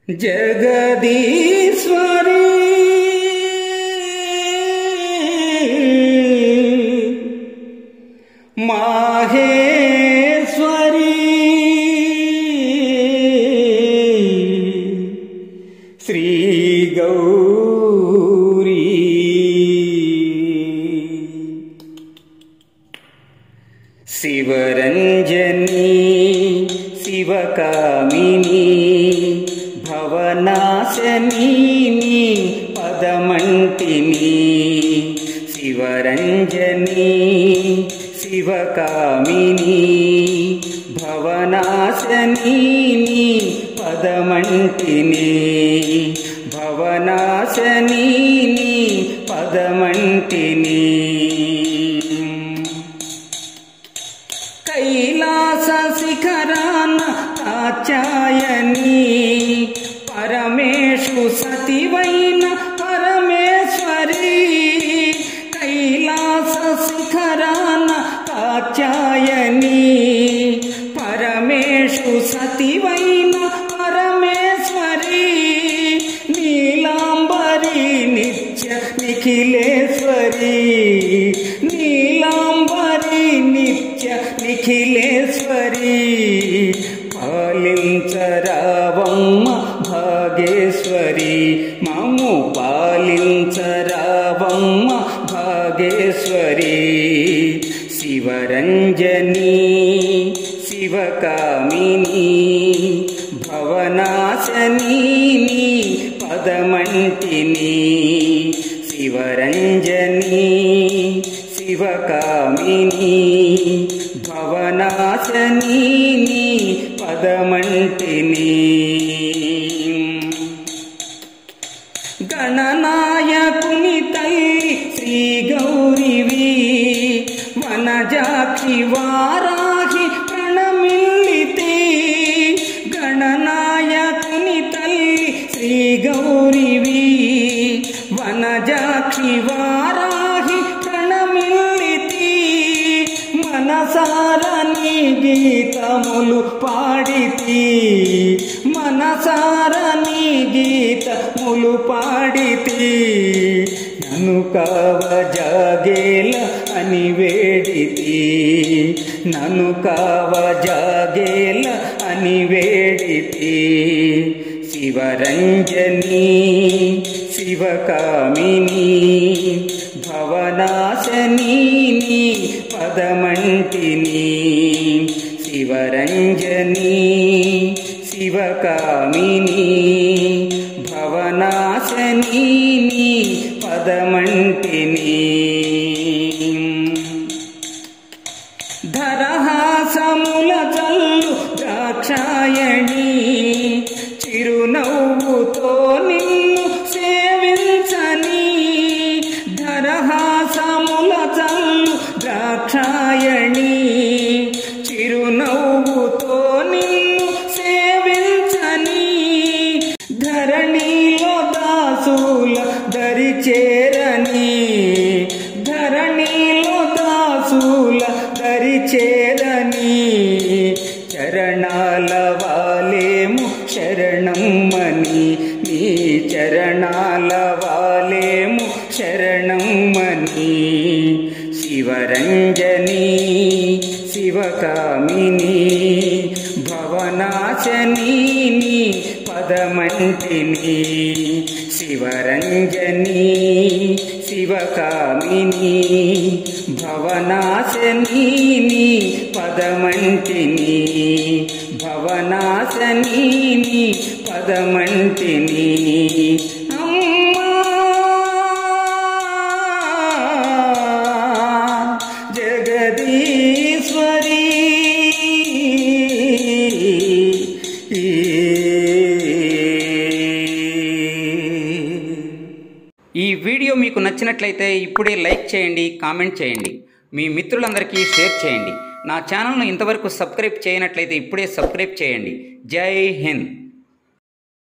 జగదీశ్వరి మాహేశ్వరి శ్రీ గౌరీ శివరంజని శివకామిని భవనాశని పదమంటిని శివరంజని శివకామిని భవనాశని పదమంటిని భవనాశని పదమంటిని కైలాస శిఖరాన కాచాయని పరమేశు సతివైన పరమేశ్వరి కైలాస శిఖరాన కాచాయని పరమేశు సతివైన పరమేశ్వరి నీలాంబరి నిత్య నిఖిలేశ్వరి నీలాంబరి నిత్య నిఖిలేశ్వరి పాలించరావమ్మ భాగేశ్వరి మము పాలించరావమ్మ భాగేశ్వరి శివరంజని శివకామిని భవనాశని పదమంటిని శివరంజని శివకామిని భవనాశని పదమంటిని గణనాయకుని తల్లి శ్రీ గౌరివి వనజాక్షి వారాహి ప్రణమిల్లితే గణనాయకుని తల్లి శ్రీ గౌరివి వనజాక్షి వారాహి ప్రణమిల్లితి మనసారని గీతములు పాడితి మనసారని గీతములు పాడితి నన్ను కావ జాగేల అని వేడితి నన్ను కావ జాగేల అని వేడితి శివరంజని శివకామిని భవనాశని పదమంటిని శివరంజని శివకామిని భవనాశని పదమంటిని ధరహాసముల చల్లు ద్రాక్షాయణి చిరునవ్వుతో నిన్ను సేవించని ధరహాసముల చల్లు ద్రాక్షాయణి చిరునవ్వుతో నిన్ను సేవించని ధరణిలో దాసుల దరి చేరని ధరణిలో దాసుల దరి చేరని చరణాల వాలేము శరణమ్మని నీ చరణాల వాలేము శరణమ్మని శివరంజని శివకామిని భవనాశని పదమంటిని శివరంజని శివకామిని భవనాశని పదమంటిని భవనాశని పదమంటిని అమ్మా జగదీశ్వరి ఈ వీడియో మీకు నచ్చినట్లయితే ఇప్పుడే లైక్ చేయండి కామెంట్ చేయండి మీ మిత్రులందరికీ షేర్ చేయండి నా ఛానల్ను ఇంతవరకు సబ్స్క్రైబ్ చేయనట్లయితే ఇప్పుడే సబ్స్క్రైబ్ చేయండి జై హింద్